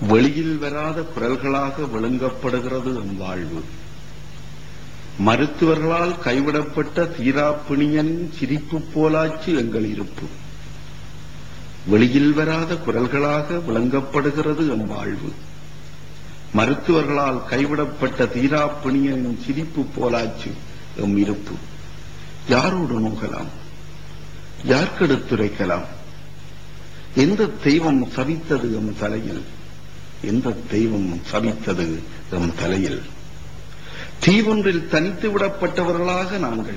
வெளியில் வராத குரல்களாக விளங்கப்படுகிறது எம் வாழ்வு மருத்துவர்களால் கைவிடப்பட்ட தீராப்பிணியனின் சிரிப்பு போலாச்சு எங்கள் இருப்பு வெளியில் வராத குரல்களாக விளங்கப்படுகிறது எம் வாழ்வு மருத்துவர்களால் கைவிடப்பட்ட தீராப்பிணியனின் சிரிப்பு போலாச்சு எம் இருப்பு யாரோடு நோகலாம் யார்க்கெடுத்துரைக்கலாம் எந்த தெய்வம் சபித்தது எம் தலையில் எந்த தெய்வம் சபித்தது எம் தலையில் தீவொன்றில் தனித்து விடப்பட்டவர்களாக நாங்கள்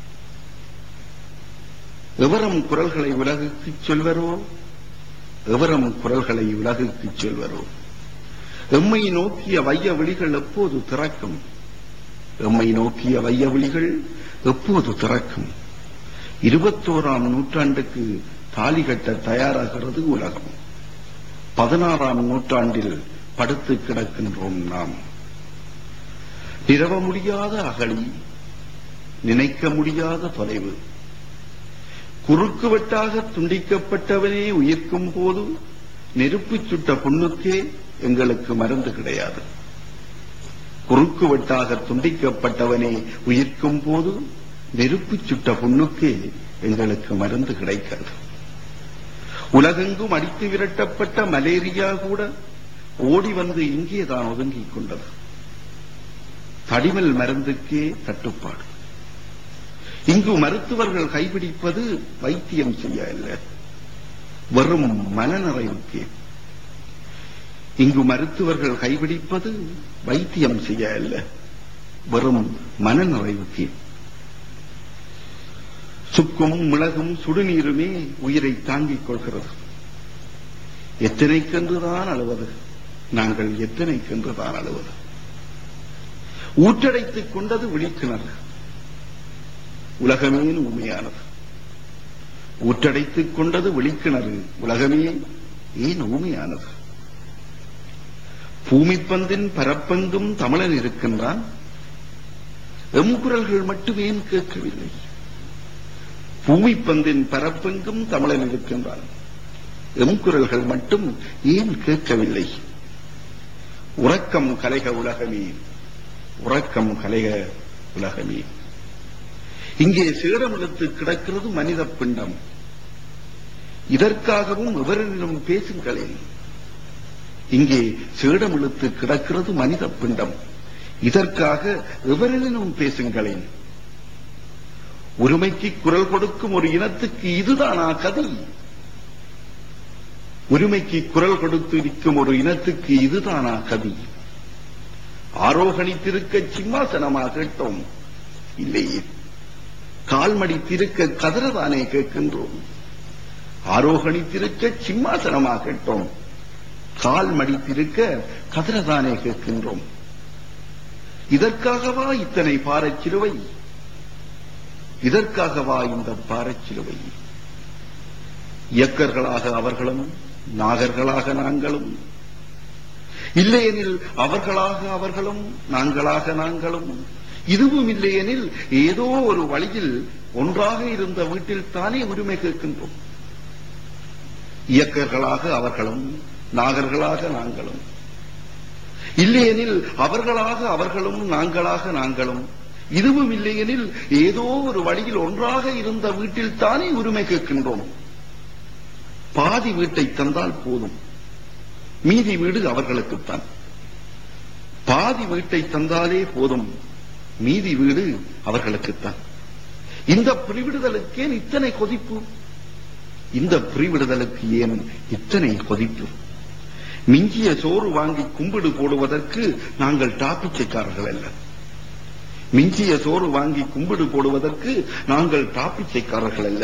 எவரம் குரல்களை உலகுக்குச் சொல்வரோ எவரம் குரல்களை உலகுக்குச் சொல்வரோ எம்மை நோக்கிய வைய விழிகள் எப்போது திறக்கும் எம்மை நோக்கிய வைய விழிகள் எப்போது திறக்கும் இருபத்தோராம் நூற்றாண்டுக்கு தாலி கட்ட தயாராகிறது உலகம் பதினாறாம் நூற்றாண்டில் படுத்து கிடக்கின்றோம் நாம் நிறவ முடியாத அகழி நினைக்க முடியாத தொலைவு குறுக்குவெட்டாக துண்டிக்கப்பட்டவனே உயிர்க்கும் போது நெருப்பு சுட்ட புண்ணுக்கே எங்களுக்கு மருந்து கிடையாது குறுக்குவெட்டாக துண்டிக்கப்பட்டவனே உயிர்க்கும் போது நெருப்பு சுட்ட புண்ணுக்கே எங்களுக்கு மருந்து கிடைக்காது உலகெங்கும் அடித்து விரட்டப்பட்ட மலேரியா கூட ஓடி வந்து இங்கேதான் ஒதுங்கிக் கொண்டது தடிமல் மருந்துக்கே தட்டுப்பாடு இங்கு மருத்துவர்கள் கைப்பிடிப்பது வைத்தியம் செய்ய அல்ல வெறும் மனநிறைவுக்கே இங்கு மருத்துவர்கள் கைப்பிடிப்பது வைத்தியம் செய்ய அல்ல வெறும் மனநிறைவுக்கே சுக்கும் மிளகும் சுடுநீருமே உயிரை தாங்கிக் கொள்கிறது எத்தனைக்கென்றுதான் அழுவது நாங்கள் எத்தனைக்கென்றுதான் அழுவது ஊற்றடைத்துக் கொண்டது விழிக்கிணறு உலகமே ஊமையானது ஊற்றடைத்துக் கொண்டது விழிக்கிணறு உலகமே ஏன் ஊமையானது பூமிப்பந்தின் பரப்பெங்கும் தமிழன் இருக்கின்றான் எம் குரல்கள் மட்டுமே கேட்கவில்லை பூமிப்பந்தின் பரப்பெங்கும் தமிழன் இருக்கின்றான் எம் குரல்கள் மட்டும் ஏன் கேட்கவில்லை உறக்கம் கலைக உலகமே உறக்கம் கலைக உலகமே இங்கே சேடமிழுத்து கிடக்கிறது மனித பிண்டம் இதற்காகவும் எவரிடம் பேசுங்களேன் இங்கே சேடமிழுத்து கிடக்கிறது மனித பிண்டம் இதற்காக எவரினும் பேசுங்களேன் ஒருமைக்கு குரல் கொடுக்கும் ஒரு இனத்துக்கு இதுதானா கதை ஒருமைக்கு குரல் கொடுத்து நிற்கும் ஒரு இனத்துக்கு இதுதானா கதி ஆரோகணித்திருக்க சிம்மாசனமாக கேட்டோம் இல்லையே கால்மடி திருக்க கதறதானே கேட்கின்றோம் ஆரோகணித்திருக்க சிம்மாசனமாக கேட்டோம் கால் மடித்திருக்க கதறதானே கேட்கின்றோம் இதற்காகவா இத்தனை பாரச்சிலுவை இதற்காகவா இந்த பாரச்சிலுவை இயக்கர்களாக அவர்களும் நாகர்களாக நாங்களும் இல்லையெனில் அவர்களாக அவர்களும் நாங்களாக நாங்களும் இதுவும் இல்லையெனில் ஏதோ ஒரு வழியில் ஒன்றாக இருந்த வீட்டில் தானே உரிமை கேட்கின்றோம் இயக்கர்களாக அவர்களும் நாகர்களாக நாங்களும் இல்லையெனில் அவர்களாக அவர்களும் நாங்களாக நாங்களும் இதுவும் இல்லையெனில் ஏதோ ஒரு வழியில் ஒன்றாக இருந்த வீட்டில் தானே உரிமை கேட்கின்றோம் பாதி வீட்டை தந்தால் போதும் மீதி வீடு அவர்களுக்குத்தான் பாதி வீட்டை தந்தாலே போதும் மீதி வீடு அவர்களுக்குத்தான் இந்த பிரிவிடுதலுக்கு ஏன் இத்தனை கொதிப்பு இந்த பிரிவிடுதலுக்கு ஏன் இத்தனை கொதிப்பு மிஞ்சிய சோறு வாங்கி கும்பிடு போடுவதற்கு நாங்கள் டாப்பிச்சைக்காரர்கள் அல்ல மிஞ்சிய சோறு வாங்கி கும்பிடு போடுவதற்கு நாங்கள் டாப்பிச்சைக்காரர்கள் அல்ல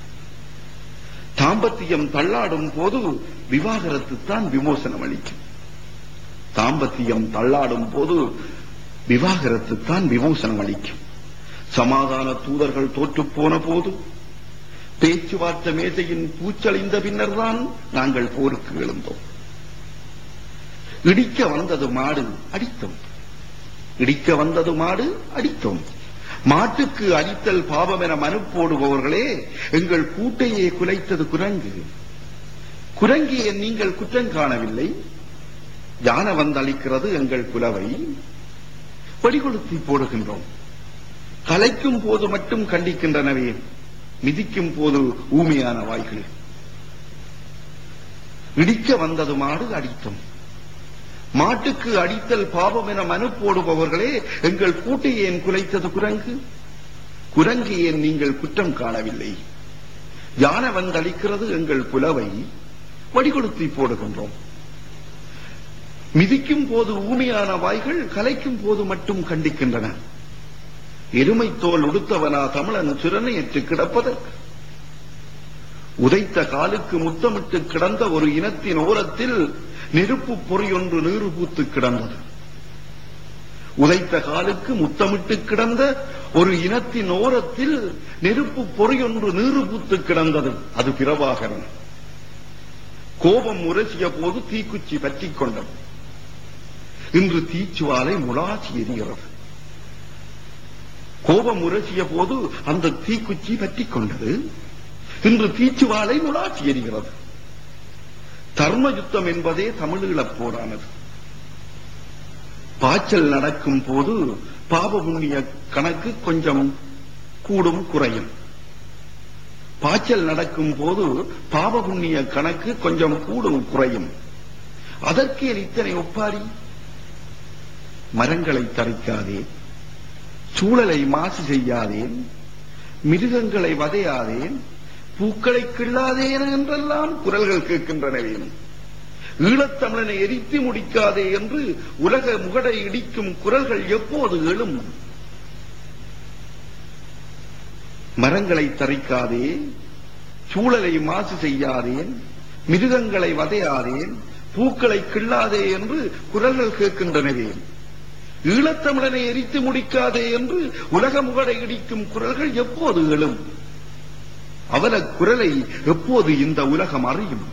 தாம்பத்தியம் தள்ளாடும் போது விவாகரத்து தான் விமோசனம் அளிக்கும் தாம்பத்தியம் தள்ளாடும் போது விவாகரத்து தான் விமோசனம் அளிக்கும் சமாதான தூதர்கள் தோற்றுப் போன போது பேச்சுவார்த்தை மேசையின் பூச்சழிந்த பின்னர் தான் நாங்கள் போருக்கு எழுந்தோம் இடிக்க வந்தது மாடு அடித்தோம் இடிக்க வந்தது மாடு அடித்தோம் மாட்டுக்கு அடித்தல் பாவம் என மனு போடுபவர்களே எங்கள் கூட்டையே குலைத்தது குரங்கு குரங்கியை நீங்கள் குற்றம் காணவில்லை யானை வந்தளிக்கிறது எங்கள் குலவை வெடிகொளுத்தி போடுகின்றோம் கலைக்கும் போது மட்டும் கண்டிக்கின்றனவே மிதிக்கும் போது ஊமையான வாய்கள் இடிக்க வந்தது மாடு அடித்தோம் மாட்டுக்கு அடித்தல் பாவம் என மனு போடுபவர்களே எங்கள் கூட்டை ஏன் குலைத்தது குரங்கு குரங்கு ஏன் நீங்கள் குற்றம் காணவில்லை யானை வந்தளிக்கிறது எங்கள் புலவை வடிகொளுத்தி போடுகின்றோம் மிதிக்கும் போது ஊமையான வாய்கள் கலைக்கும் போது மட்டும் கண்டிக்கின்றன எருமை தோல் உடுத்தவனா தமிழன் சிறனையற்று கிடப்பதற்கு உதைத்த காலுக்கு முத்தமிட்டு கிடந்த ஒரு இனத்தின் ஓரத்தில் நெருப்பு பொறியொன்று நீறு பூத்து கிடந்தது உதைத்த காலுக்கு முத்தமிட்டு கிடந்த ஒரு இனத்தின் ஓரத்தில் நெருப்பு பொறியொன்று நீறு பூத்து கிடந்தது அது பிரபாகரன் கோபம் உரசிய போது தீக்குச்சி பற்றிக் கொண்டது இன்று தீச்சுவாலை முளாச்சி எரிகிறது கோபம் உரசிய போது அந்த தீக்குச்சி பற்றிக் கொண்டது இன்று தீச்சுவாலை முளாச்சி எரிகிறது தர்ம யுத்தம் என்பதே தமிழீழப் போரானது பாய்ச்சல் நடக்கும் போது பாப புண்ணிய கணக்கு கொஞ்சம் கூடும் குறையும் பாய்ச்சல் நடக்கும் போது பாப புண்ணிய கணக்கு கொஞ்சம் கூடும் குறையும் அதற்கு என் இத்தனை ஒப்பாரி மரங்களை தரிக்காதே சூழலை மாசு செய்யாதேன் மிருகங்களை வதையாதேன் பூக்களை கிள்ளாதேன் என்றெல்லாம் குரல்கள் கேட்கின்றனவே ஈழத்தமிழனை எரித்து முடிக்காதே என்று உலக முகடை இடிக்கும் குரல்கள் எப்போது எழும் மரங்களை தரிக்காதே சூழலை மாசு செய்யாதேன் மிருகங்களை வதையாதேன் பூக்களை கிள்ளாதே என்று குரல்கள் கேட்கின்றனவே ஈழத்தமிழனை எரித்து முடிக்காதே என்று உலக முகடை இடிக்கும் குரல்கள் எப்போது எழும் அவல குரலை எப்போது இந்த உலகம் அறியும்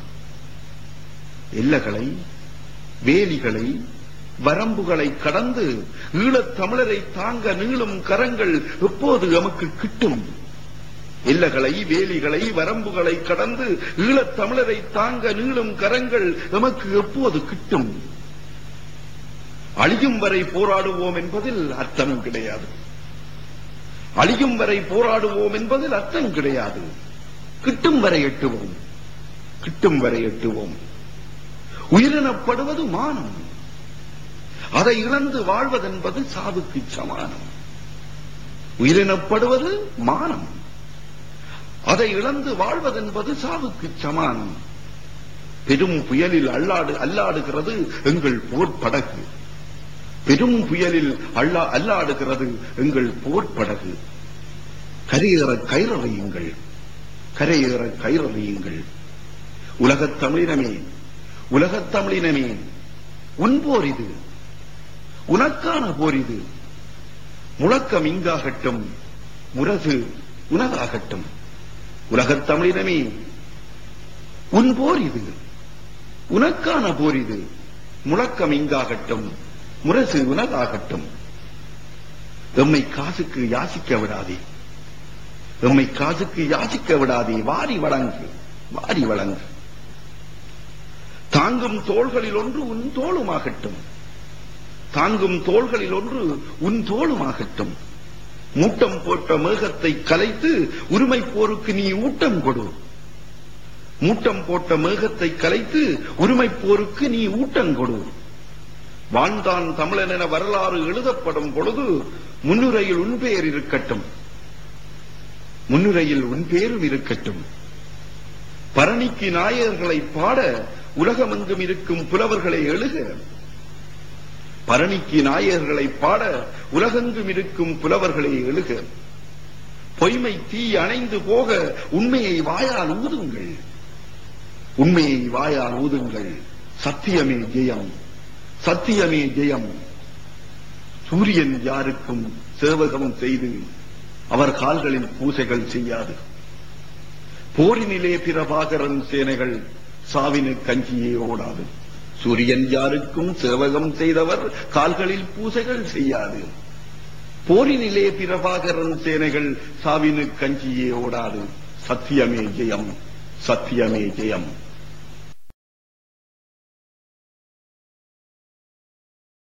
எல்லைகளை வேலிகளை வரம்புகளை கடந்து ஈழத் தமிழரை தாங்க நீளும் கரங்கள் எப்போது எமக்கு கிட்டும் எல்லைகளை வேலிகளை வரம்புகளை கடந்து ஈழத் தமிழரை தாங்க நீளும் கரங்கள் எமக்கு எப்போது கிட்டும் அழியும் வரை போராடுவோம் என்பதில் அர்த்தம் கிடையாது அழியும் வரை போராடுவோம் என்பதில் அர்த்தம் கிடையாது கிட்டும் வரை எட்டுவோம் கிட்டும் வரை எட்டுவோம் உயிரினப்படுவது மானம் அதை இழந்து வாழ்வதென்பது சாவுக்கு சமானம் உயிரினப்படுவது மானம் அதை இழந்து வாழ்வதென்பது சாவுக்கு சமானம் பெரும் புயலில் அல்லாடு அல்லாடுகிறது எங்கள் போர் படகு பெரும் புயலில் அல்லா அல்லாடுகிறது எங்கள் போர் படகு கரையேற கயிறறியுங்கள் கரையேற கயிறறியுங்கள் உலகத் தமிழினமே உலகத் தமிழினமே உன் போர் இது உனக்கான போர் இது முழக்கம் இங்காகட்டும் முரசு உனதாகட்டும் உலகத் தமிழினமே உன் போர் இது உனக்கான போர் இது முழக்கம் இங்காகட்டும் முரசு உனதாகட்டும் எம்மை காசுக்கு யாசிக்க விடாதே எம்மை காசுக்கு யாசிக்க விடாதே வாரி வழங்கு வாரி வழங்கு தாங்கும் தோள்களில் ஒன்று உன் தோளுமாகட்டும் தாங்கும் தோள்களில் ஒன்று உன் தோளுமாகட்டும் மூட்டம் போட்ட மேகத்தை கலைத்து உரிமை போருக்கு நீ ஊட்டம் கொடு மூட்டம் போட்ட மேகத்தை கலைத்து உரிமை போருக்கு நீ ஊட்டம் கொடு வாழ்ந்தான் தமிழன் என வரலாறு எழுதப்படும் பொழுது முன்னுரையில் உன் பெயர் இருக்கட்டும் முன்னுரையில் உன் பேரும் இருக்கட்டும் பரணிக்கு நாயகர்களை பாட உலகமெங்கும் இருக்கும் புலவர்களை எழுக பரணிக்கு நாயகர்களை பாட உலகெங்கும் இருக்கும் புலவர்களை எழுக பொய்மை தீ அணைந்து போக உண்மையை வாயால் ஊதுங்கள் உண்மையை வாயால் ஊதுங்கள் சத்தியமே ஜெயம் சத்தியமே ஜெயம் சூரியன் யாருக்கும் சேவகம் செய்து அவர் கால்களில் பூசைகள் செய்யாது போரினிலே பிரபாகரன் சேனைகள் சாவினு கஞ்சியே ஓடாது சூரியன் யாருக்கும் சேவகம் செய்தவர் கால்களில் பூசைகள் செய்யாது போரினிலே பிரபாகரன் சேனைகள் சாவினு கஞ்சியே ஓடாது சத்தியமே ஜெயம் சத்தியமே ஜெயம்